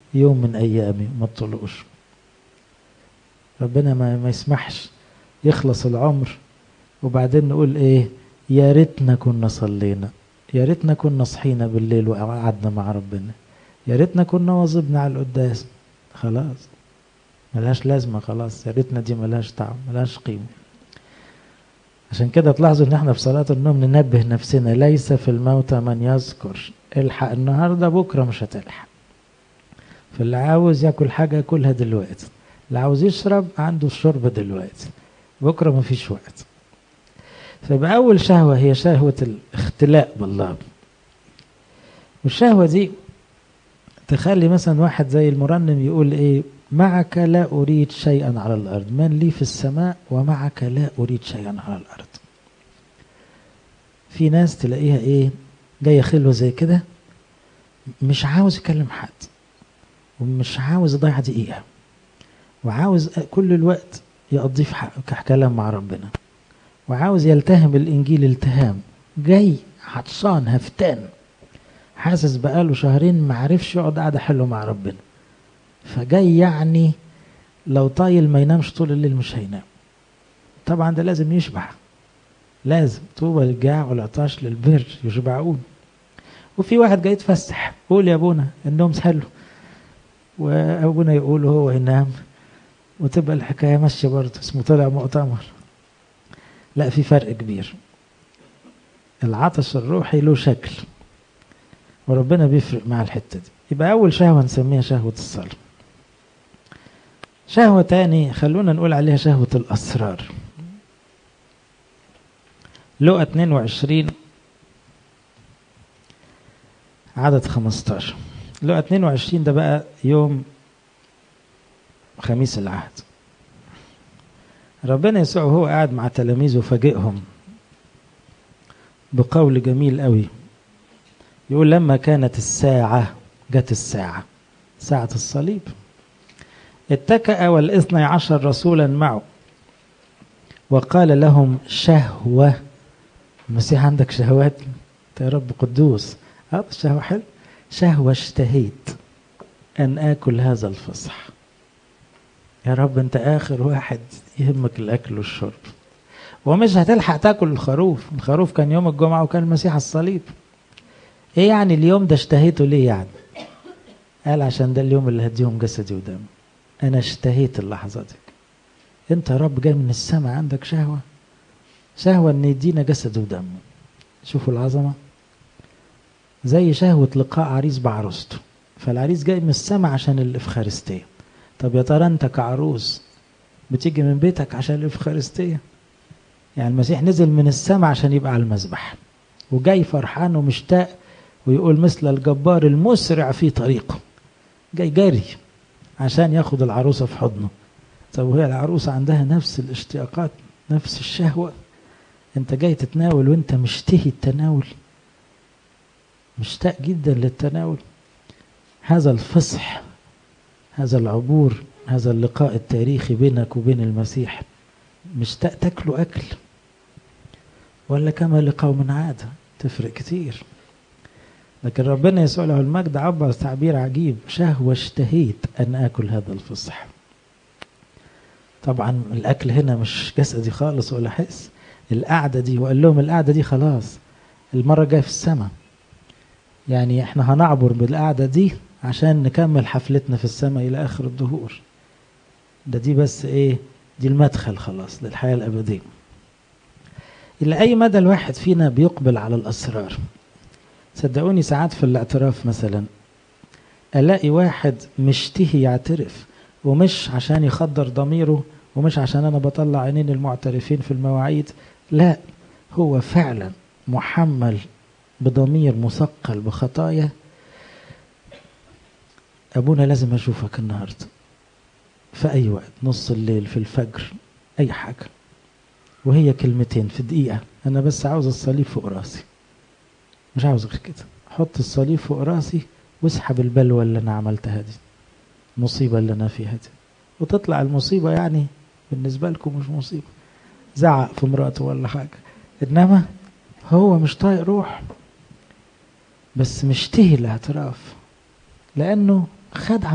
يوم من أيامي ما تطلقوش ربنا ما, ما يسمحش يخلص العمر وبعدين نقول ايه يا ريتنا كنا صلينا يا ريتنا كنا صحينا بالليل وقعدنا مع ربنا يا ريتنا كنا واظبنا على القداس خلاص ملهاش لازمة خلاص يا ريتنا دي ملهاش طعم ملهاش قيمة عشان كده تلاحظوا ان احنا في صلاة النوم ننبه نفسنا ليس في الموتى من يذكر الحق النهاردة بكرة مش هتلحق فاللي عاوز ياكل حاجة ياكلها دلوقتي اللي عاوز يشرب عنده الشرب دلوقتي بكرة مفيش وقت فيبقى أول شهوة هي شهوة الاختلاء بالله والشهوة دي تخلي مثلا واحد زي المرنم يقول ايه معك لا أريد شيئا على الأرض من لي في السماء ومعك لا أريد شيئا على الأرض في ناس تلاقيها ايه جاية خلوة زي كده مش عاوز يكلم حد ومش عاوز يضيع دقيقة وعاوز كل الوقت يقضيه في كلام مع ربنا وعاوز يلتهم الإنجيل التهام جاي عطشان هفتان حاسس بقاله شهرين ما عرفش يقعد قعدة حلوة مع ربنا فجاي يعني لو طايل ما ينامش طول الليل مش هينام طبعا ده لازم يشبع لازم طوبى للجاع والعطاش للبر يشبعون وفي واحد جاي يتفسح قول يا ابونا النوم حلو وابونا يقول هو ينام وتبقى الحكايه ماشيه برضه اسمه طلع مؤتمر لا في فرق كبير العطش الروحي له شكل وربنا بيفرق مع الحته دي يبقى اول شهوه نسميها شهوه الصلاه شهوه تاني خلونا نقول عليها شهوه الاسرار لقى 22 عدد 15 لقى 22 ده بقى يوم خميس العهد ربنا يسوع وهو قاعد مع تلاميذه فاجئهم بقول جميل قوي يقول لما كانت الساعة جت الساعة ساعة الصليب اتكأ والاثني عشر رسولا معه وقال لهم شهوة المسيح عندك شهوات انت يا رب قدوس هذا الشهوة حلو شهوة اشتهيت أن آكل هذا الفصح يا رب أنت آخر واحد يهمك الأكل والشرب ومش هتلحق تاكل الخروف الخروف كان يوم الجمعة وكان المسيح الصليب ايه يعني اليوم ده اشتهيته ليه يعني قال عشان ده اليوم اللي هديهم جسدي ودمي انا اشتهيت اللحظة دي انت يا رب جاي من السماء عندك شهوة شهوة ان يدينا جسد ودمه شوفوا العظمة زي شهوة لقاء عريس بعروسته فالعريس جاي من السماء عشان الإفخارستية طب يا ترى أنت كعروس بتيجي من بيتك عشان الإفخارستية يعني المسيح نزل من السماء عشان يبقى على المذبح وجاي فرحان ومشتاق ويقول مثل الجبار المسرع في طريقه جاي جاري عشان ياخد العروسة في حضنه طب وهي العروسة عندها نفس الاشتياقات نفس الشهوة انت جاي تتناول وانت مشتهي التناول مشتاق جدا للتناول هذا الفصح هذا العبور هذا اللقاء التاريخي بينك وبين المسيح مشتاق تاكله اكل ولا كما لقوم عاده تفرق كتير لكن ربنا يسوع له المجد عبر تعبير عجيب شهوة اشتهيت أن آكل هذا الفصح طبعا الأكل هنا مش جسدي خالص ولا حس القعدة دي وقال لهم القعدة دي خلاص المرة جاية في السماء يعني احنا هنعبر بالقعدة دي عشان نكمل حفلتنا في السماء إلى آخر الدهور ده دي بس إيه دي المدخل خلاص للحياة الأبدية إلى أي مدى الواحد فينا بيقبل على الأسرار صدقوني ساعات في الاعتراف مثلا ألاقي واحد مشتهي يعترف ومش عشان يخدر ضميره ومش عشان أنا بطلع عينين المعترفين في المواعيد لا هو فعلا محمل بضمير مثقل بخطايا أبونا لازم أشوفك النهاردة في أي وقت نص الليل في الفجر أي حاجة وهي كلمتين في دقيقة أنا بس عاوز الصليب فوق راسي مش عاوز غير كده حط الصليب فوق راسي واسحب البلوى اللي أنا عملتها دي المصيبة اللي أنا فيها دي وتطلع المصيبة يعني بالنسبة لكم مش مصيبة زعق في مراته ولا حاجة إنما هو مش طايق روح بس مشتهي الاعتراف لأنه خد